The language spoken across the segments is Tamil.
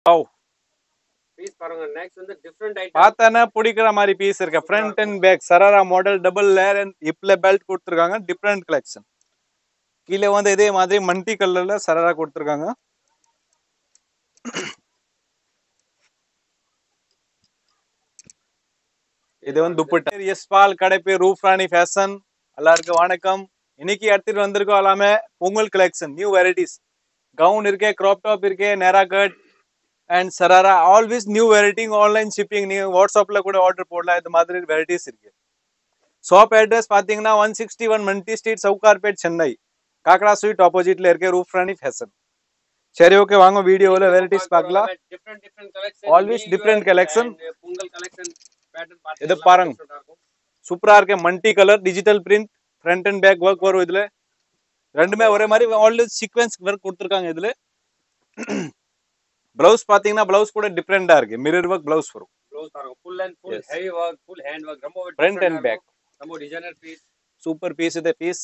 வாவ் பீஸ் பாருங்க நெக்ஸ்ட் வந்து டிஃப்ரெண்ட் ஐட்டம் பார்த்தானே பிடிக்கிற மாதிரி பீஸ் இருக்கு front and back sharara model double layer and இப்ல பெல்ட் கொடுத்துருக்காங்க டிஃப்ரெண்ட் கலெக்ஷன் கீழே வந்து இதே மாதிரி மல்டி கலர்ல சராரா கொடுத்துருக்காங்க இது வந்து துப்பட்டா எஸ்பால் கடை பேர் ரூஃப் ராணி ஃபேஷன் எல்லாருக்கும் வணக்கம் இன்னைக்கு எடுத்துட்டு வந்திருக்கோம் எல்லாமே Pongal collection new varieties gown இருக்கே கிராப் டாப் இருக்கே நேரா cut and sharara always new variety online shipping நீங்க வாட்ஸ்அப்ல கூட ஆர்டர் போடலாம் இந்த மாதிரி வெரைட்டிஸ் இருக்கு ஷாப் அட்ரஸ் பாத்தீங்கன்னா one sixty one multi street Sowcarpet Chennai Kakada sweet ஆப்போசிட்ல இருக்க ரூஃப் ராணி ஃபேஷன் சரி ஓகே வாங்க வீடியோல வெரைட்டிஸ் பார்க்கலாம் different different collection Always different collection. Pongal collection pattern இது பாருங்க. சூப்பரா இருக்கு multi colour digital print front and back work வரும் இதுல ரெண்டுமே ஒரே மாதிரி ஆல்வேஸ் சீக்வென்ஸ் ஒர்க் கொடுத்துருக்காங்க இதுல பிளவுஸ் பாத்தீங்கன்னா பிளவுஸ் கூட டிஃப்ரெண்டா இருக்கு மிரர் ஒர்க் பிளவுஸ் வரும் ப்ளவுஸ் பாருங்க full and full Yes. Heavy work full hand work ரொம்ப Front different and ஆ back. இருக்கும். ரொம்ப டிசைனர் பீஸ் சூப்பர் பீஸ் இது பீஸ்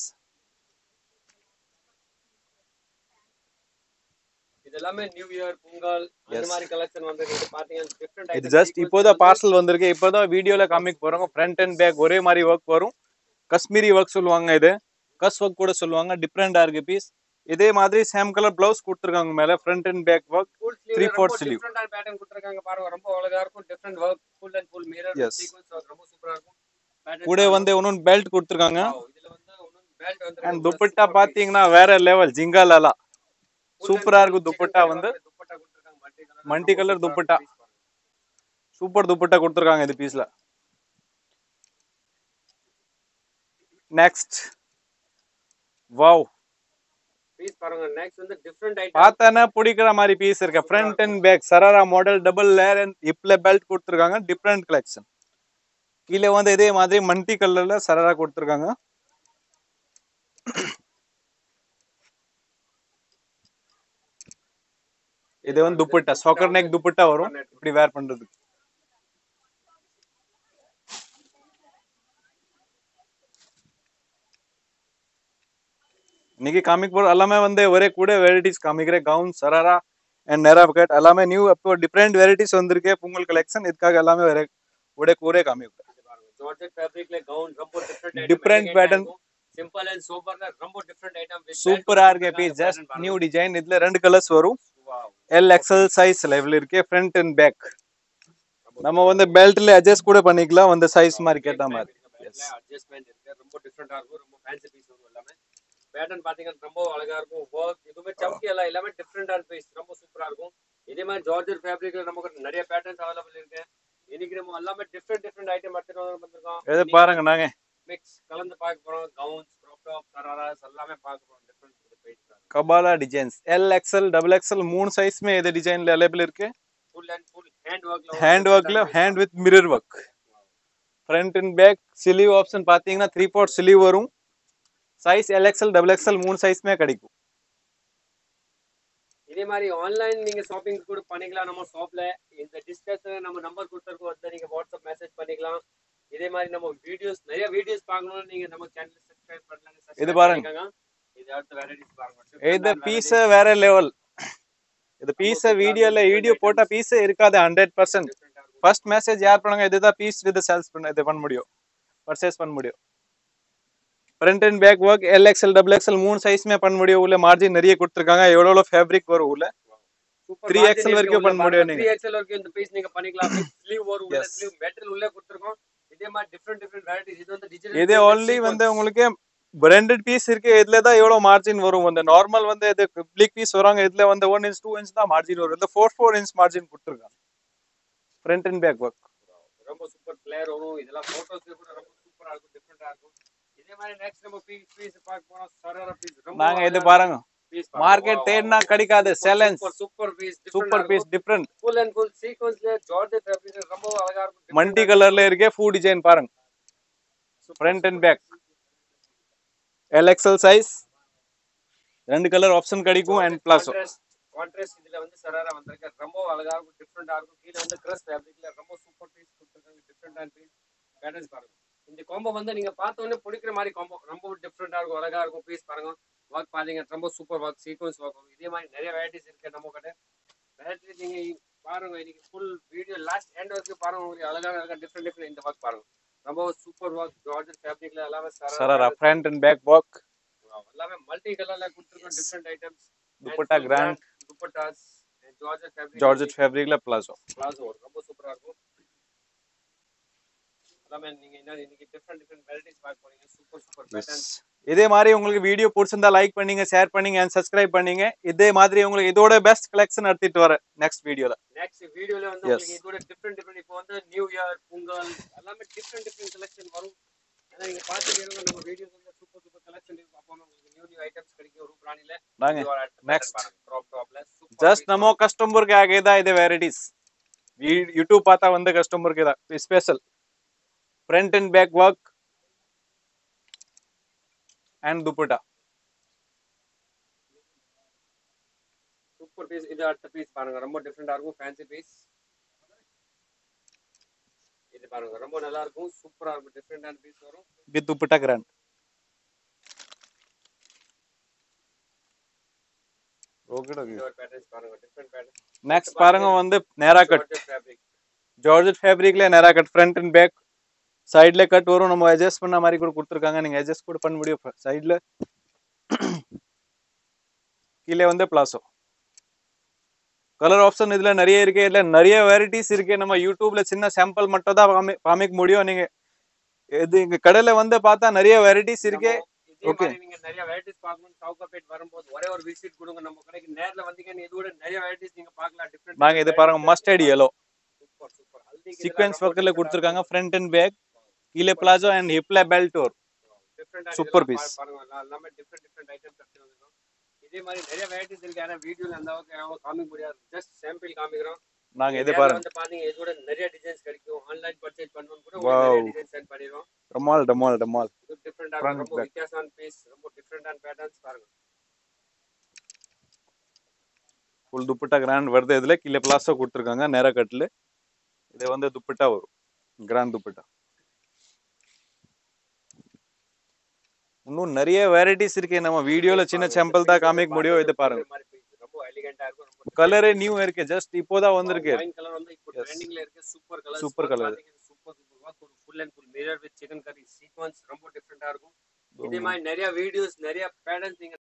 இது எல்லாமே நியூ இயர் பொங்கல் அந்த Yes. மாதிரி கலெக்ஷன் வந்து இது பாத்தீங்கன்னா டிஃப்ரெண்ட் இது ஜஸ்ட் இப்போதான் பார்சல் வந்திருக்கு இப்போதான் வீடியோல காமிக்க போறாங்க ஃப்ரண்ட் அண்ட் பேக் ஒரே மாதிரி ஒர்க் வரும் காஷ்மீரி ஒர்க் சொல்லுவாங்க இது கஸ் ஒர்க் கூட சொல்லுவாங்க டிஃப்ரெண்டா இருக்கு பீஸ் இதே மாதிரி சேம் கலர் பிளவுஸ் கொடுத்துருக்காங்க மேல front and back work full Three sleeve fourth ரொம்ப sleeve. டிஃப்ரெண்டான பேட்டர்ன் கொடுத்திருக்காங்க பாருங்க ரொம்ப அழகா இருக்கும் different work full and full mirror Yes. Sequence work ரொம்ப சூப்பரா இருக்கும் Pattern கூட பாருங்க. வந்து இன்னொன்று பெல்ட் கொடுத்துருக்காங்க Wow, இதுல வந்து இன்னும் belt வந்து அண்ட் ரொம்ப துப்பட்டா super piece. பாத்தீங்கன்னா வேற லெவல் ஜிங்காலாலா Full சூப்பரா and இருக்கும் full துப்பட்டா chicken வந்து colour துப்பட்டா கொடுத்திருக்காங்க multi colour Multi ரொம்ப colour super ஆ துப்பட்டா. இருக்கும் piece பாருங்க. சூப்பர் துப்பட்டா கொடுத்துருக்காங்க இது பீஸ்ல நெக்ஸ்ட் வாவ் Piece பாருங்க நெக்ஸ்ட் வந்து டிஃப்ரெண்ட் ஐட்டம் பார்த்தானே பிடிக்கிற மாதிரி பீஸ் இருக்கு front and back sharara model double layer and இப்ல பெல்ட் கொடுத்துருக்காங்க டிஃப்ரெண்ட் கலெக்ஷன் கீழே வந்து இதே மாதிரி மல்டி கலர்ல சராரா கொடுத்துருக்காங்க இது வந்து துப்பட்டா சாக்கர் நெக் துப்பட்டா வரும் இப்படி வேர் பண்றதுக்கு இன்னைக்கு காமிக் போற எல்லாமே வந்து ஒரே கூட வெரைட்டிஸ் காமிக்கிறேன் கவுன் சராரா அண்ட் நேரா கட் எல்லாமே நியூ அப்போ டிஃப்ரெண்ட் வெரைட்டிஸ் வந்திருக்கு பொங்கல் கலெக்ஷன் இதுக்காக எல்லாமே வேற கூட கூட காமிக்கிறேன் ஜார்ஜெட் ஃபேப்ரிக்ல கவுன் ரொம்ப different Different pattern. Simple and சூப்பர்ல ரொம்ப டிஃப்ரெண்ட் ஐட்டம் சூப்பரா இருக்கு பீஸ் ஜஸ்ட் நியூ டிசைன் இதுல ரெண்டு கலர்ஸ் வரும் எல் எக்ஸ்எல் சைஸ் லெவல் இருக்கு ஃப்ரண்ட் அண்ட் பேக் நம்ம வந்து பெல்ட்ல அட்ஜஸ்ட் கூட பண்ணிக்கலாம் அந்த சைஸ் மாதிரி கேட்ட மாதிரி Yes. அட்ஜஸ்ட்மென்ட் இருக்கு ரொம்ப டிஃப்ரெண்டா இருக்கும் ரொம்ப ஃபேன்சி பீஸ் வரும் எல்லாமே பேட்டர்ன் பாத்தீங்கன்னா ரொம்ப அழகா இருக்கும் ஒர்க் இதுவுமே சம்கி எல்லாம் எல்லாமே டிஃப்ரெண்டான பீஸ் ரொம்ப சூப்பரா இருக்கும் இதே மாதிரி ஜார்ஜர் ஃபேப்ரிக்ல நமக்கு நிறைய பேட்டர்ன்ஸ் அவைலபிள் இருக்கு இன்னைக்கு நம்ம எல்லாமே டிஃப்ரெண்ட் டிஃப்ரெண்ட் ஐட்டம் எடுத்துட்டு வந்து வந்திருக்கோம் இது பாருங்க நாங்க மிக்ஸ் கலந்து பார்க்க போறோம் கவுன்ஸ் கிராப் டாப் சராராஸ் எல்லாமே பார்க்க போறோம் டிஃப்ரெண்ட் பேஜ் கபாலா designs L XL double XL மூணு சைஸ்மே இது டிசைன்ல அவைலபிள் இருக்கு ஃபுல் அண்ட் ஃபுல் ஹேண்ட் ஒர்க்ல ஹேண்ட் ஒர்க்ல hand with mirror work front and back sleeve option பாத்தீங்கன்னா த்ரீ ஃபோர்த் ஸ்லீவ் வரும் size L XL double XL மூணு சைஸ்மே கிடைக்கும் இதே மாதிரி ஆன்லைன் நீங்க ஷாப்பிங் கூட பண்ணிக்கலாம் நம்ம ஷாப்ல இந்த டிஸ்கஸ் நம்ம நம்பர் கொடுத்துருக்கோம் வந்து நீங்க வாட்ஸ்அப் மெசேஜ் பண்ணிக்கலாம் இதே மாதிரி நம்ம வீடியோஸ் நிறைய வீடியோஸ் பார்க்கணும்னு நீங்க நம்ம சேனல் சப்ஸ்கிரைப் பண்ணலாம் இது பாருங்க. இது அடுத்த வெரைட்டிஸ் பாருங்க இது பீஸ் வேற லெவல் இது பீஸ் வீடியோல வீடியோ போட்டா பீஸ் இருக்காது ஹண்ட்ரட் பர்சன்ட் ஃபர்ஸ்ட் மெசேஜ் யார் பண்ணாங்க இதுதான் பீஸ் இது சேல்ஸ் பண்ண இது பண்ண முடியும் பர்ச்சேஸ் பண்ண முடியும் front and back work L XL double XL மூணு சைஸ்மே பண்ண முடியும் உள்ள மார்ஜின் நிறைய கொடுத்துருக்காங்க எவ்வளோ ஃபேப்ரிக் வரும் உள்ள 3XL வரைக்கும் பண்ண முடியும் நீங்க. 3XL வரைக்கும் இந்த பீஸ் நீங்க பண்ணிக்கலாம் ஸ்லீவ் வரும் உள்ள Yes. ஸ்லீவ் மெட்டீரியல் உள்ளே கொடுத்துருக்கோம் இதே மாதிரி டிஃப்ரெண்ட் டிஃப்ரெண்ட் வெரைட்டிஸ் இது வந்து டிஜிட்டல் இது only வந்து உங்களுக்கு பிராண்டட் பீஸ் இருக்கு இதுல தான் எவ்வளவு மார்ஜின் வரும் வந்து நார்மல் வந்து இது பிளிக் பீஸ் வராங்க இதுல வந்து ஒன் இன்ச் டூ இன்ச் தான் மார்ஜின் வரும் இந்த ஃபோர் ஃபோர் இன்ச் மார்ஜின் கொடுத்துருக்காங்க ஃப்ரண்ட் அண்ட் பேக் ஒர்க் ரொம்ப சூப்பர் பிளேயர் வரும் இதெல்லாம் போட்டோஸ்ல கூட ரொம்ப சூப்பரா இருக்கும் டிஃப்ரெண்டா இருக்கும் இதே மாதிரி நெக்ஸ்ட் நம்ம பீஸ் பீஸ் பார்க்க போறோம் சரர பீஸ் ரொம்ப நாங்க இது பாருங்க பீஸ் மார்க்கெட் தேடினா கிடைக்காது சேலன்ஸ் super piece super piece different full and full சீக்வென்ஸ்ல ஜார்ஜெட் ஃபேப்ரிக் ரொம்ப அழகா இருக்கும் மல்டி கலர்ல இருக்கே ஃபுல் டிசைன் பாருங்க front and back L XL size ரெண்டு கலர் ஆப்ஷன் கிடைக்கும் அண்ட் பிளஸ் கான்ட்ராஸ்ட் இதுல வந்து சராரா வந்திருக்கு ரொம்ப அழகா இருக்கும் டிஃப்ரெண்டா இருக்கும் கீழ வந்து கிரஸ் ஃபேப்ரிக்ல ரொம்ப சூப்பர் பீஸ் கொடுத்துருக்காங்க டிஃப்ரெண்டான பீஸ் பேட்டர்ன்ஸ் பாருங்க இந்த காம்போ வந்து நீங்க பார்த்த உடனே பிடிக்கிற மாதிரி காம்போ ரொம்ப டிஃப்ரெண்டா இருக்கும் அழகா இருக்கும் பீஸ் பாருங்க ஒர்க் பாத்தீங்க ரொம்ப சூப்பர் ஒர்க் சீக்வன்ஸ் ஒர்க் இதே மாதிரி நிறைய வெரைட்டிஸ் இருக்கு நம்ம கிட்ட வெரைட்டி நீங்க பாருங்க இன்னைக்கு ஃபுல் வீடியோ லாஸ்ட் எண்ட் வரைக்கும் பாருங்க உங்களுக்கு அழகான அழகா டிஃப்ரெண்ட் டிஃப்ரெண்ட் இந்த ஒர்க் பாருங்க ரொம்ப சூப்பர் ஒர்க் ஜார்ஜர் ஃபேப்ரிக்ல எல்லாமே sharara front and back work எல்லாமே மல்டி கலர்ல கொடுத்துருக்கோம் different items dupatta grand dupattas georgette fabric georgette ஃபேப்ரிக்ல பிளாசோ பிளாசோ ரொம்ப சூப்பரா இருக்கும் எல்லாமே நீங்க என்ன இன்னைக்கு டிஃப்ரெண்ட் டிஃப்ரெண்ட் வெரைட்டிஸ் பார்க்க போறீங்க சூப்பர் சூப்பர் பேட்டர்ன்ஸ் இதே மாதிரி உங்களுக்கு வீடியோ பிடிச்சிருந்தா லைக் பண்ணீங்க ஷேர் பண்ணீங்க அண்ட் சப்ஸ்கிரைப் பண்ணீங்க இதே மாதிரி உங்களுக்கு இதோட பெஸ்ட் கலெக்ஷன் எடுத்துட்டு வரேன் நெக்ஸ்ட் வீடியோல நெக்ஸ்ட் வீடியோல வந்து Yes. உங்களுக்கு இதோட டிஃப்ரெண்ட் டிஃப்ரெண்ட் இப்போ வந்து நியூ இயர் பொங்கல் எல்லாமே டிஃப்ரெண்ட் டிஃப்ரெண்ட் கலெக்ஷன் வரும் ஏன்னா நீங்க பார்த்துட்டு நம்ம வீடியோஸ் வந்து சூப்பர் சூப்பர் கலெக்ஷன் இருக்கும் அப்போ உங்களுக்கு நியூ நியூ ஐட்டம்ஸ் கிடைக்கும் ரூப் ராணில நாங்க Next. க்ராப் டாப்ல ಜಸ್ಟ್ ನಮ್ಮ ಕಸ್ಟಮರ್ಗೆ ಆಗಿದೆ ಇದೆ ವೆರೈಟೀಸ್ ಯೂಟ್ಯೂಬ್ ಪಾತ ಒಂದೇ ಕಸ್ಟಮರ್ಗೆ ಇದೆ special front and back work and dupatta super piece இது அடுத்த பீஸ் பாருங்க ரொம்ப டிஃப்ரெண்டா இருக்கும் ஃபேன்சி பீஸ் இது பாருங்க ரொம்ப நல்லா இருக்கும் சூப்பரா இருக்கும் டிஃப்ரெண்டான பீஸ் வரும் ವಿತ್ ದುಪ್ಪಟ ಗ್ರ್ಯಾಂಡ್ இது ஒரு பேட்டர்ன்ஸ் பாருங்க டிஃப்ரெண்ட் பேட்டர்ன் ನೆಕ್ಸ್ಟ್ பாருங்க வந்து நேரா கட் ஃபேப்ரிக் ஜார்ஜெட் ஃபேப்ரிக்ல நேரா கட் ஃப்ரண்ட் அண்ட் பேக் சைடுல கட் வரும் நம்ம அட்ஜஸ்ட் பண்ண மாதிரி கூட கொடுத்துருக்காங்க நீங்க அட்ஜஸ்ட் கூட பண்ண முடியும் சைடுல கீழே வந்து பிளாசோ கலர் ஆப்ஷன் இதுல நிறைய இருக்கு இதுல நிறைய வெரைட்டிஸ் இருக்கு நம்ம யூடியூப்ல சின்ன சாம்பிள் மட்டும் தான் காமி- காமிக்க முடியும் நீங்க இது இங்க கடையில வந்து பார்த்தா நிறைய வெரைட்டிஸ் இருக்கு இதே Okay. மாதிரி நீங்க நிறைய வெரைட்டிஸ் பார்க்கணும் சவுகாப்பேட் வரும்போது ஒரே ஒரு விசிட் கொடுங்க நம்ம கடைக்கு நேர்ல வந்தீங்கன்னு இதோட நிறைய வெரைட்டிஸ் நீங்க பார்க்கலாம் டிஃப்ரெண்ட் நாங்க இது பாருங்க மஸ்டர்ட் yellow சூப்பர் சூப்பர் ஹல்திக்கு சீக்வென்ஸ் ஒர்க்ல கொடுத்துருக்காங்க ஃப்ரண்ட் அண்ட் பேக் கீழே பிளாசோ அண்ட் ஹிப்ல பெல்ட் ஒரு டிஃப்ரெண்ட் Super piece. பாருங்க எல்லாம் எல்லாமே டிஃப்ரெண்ட் டிஃப்ரெண்ட் ஐட்டம்ஸ் எடுத்து வந்திருக்கோம் இதே மாதிரி நிறைய வெரைட்டிஸ் இருக்கு ஆனா வீடியோல அந்த அளவுக்கு அவங்க காமிக்க முடியாது ஜஸ்ட் சாம்பிள் காமிக்கிறோம் நாங்க இது நேர்ல பாருங்க வந்து பாத்தீங்க இதோட நிறைய டிசைன்ஸ் கிடைக்கும் ஆன்லைன் பர்ச்சேஸ் பண்ணணும் கூட Wow. உங்களுக்கு நிறைய டிசைன் சென்ட் பண்ணிடுவோம் டமால் டமால் டமால் இது டிஃப்ரெண்டா Front, ரொம்ப back. வித்தியாசமான பீஸ் ரொம்ப டிஃப்ரெண்டான பேட்டர்ன்ஸ் பாருங்க ஃபுல் துப்பட்டா கிராண்ட் வருது இதுல கீழே பிளாசோ கொடுத்துருக்காங்க நேரா கட்டில் இது வந்து துப்பட்டா வரும் கிராண்ட் துப்பட்டா இன்னும் நிறைய வெரைட்டிஸ் இருக்கு நம்ம வீடியோல சின்ன சாம்பிள் தான் காமிக்க முடியும் இது பாருங்க ரொம்ப எலிகண்டா இருக்கும் ரொம்ப கலரே நியூ இருக்கு ஜஸ்ட் இப்போதான் வந்திருக்கு ஒயின் கலர் வந்து இப்போ Yes. ட்ரெண்டிங்ல இருக்கு super colour Super colour. Super super work ஒரு full and full mirror with chikankari sequence ரொம்ப டிஃப்ரெண்டா இருக்கும் இதே மாதிரி நிறைய வீடியோஸ் நிறைய பேட்டர்ன்ஸ் நீங்க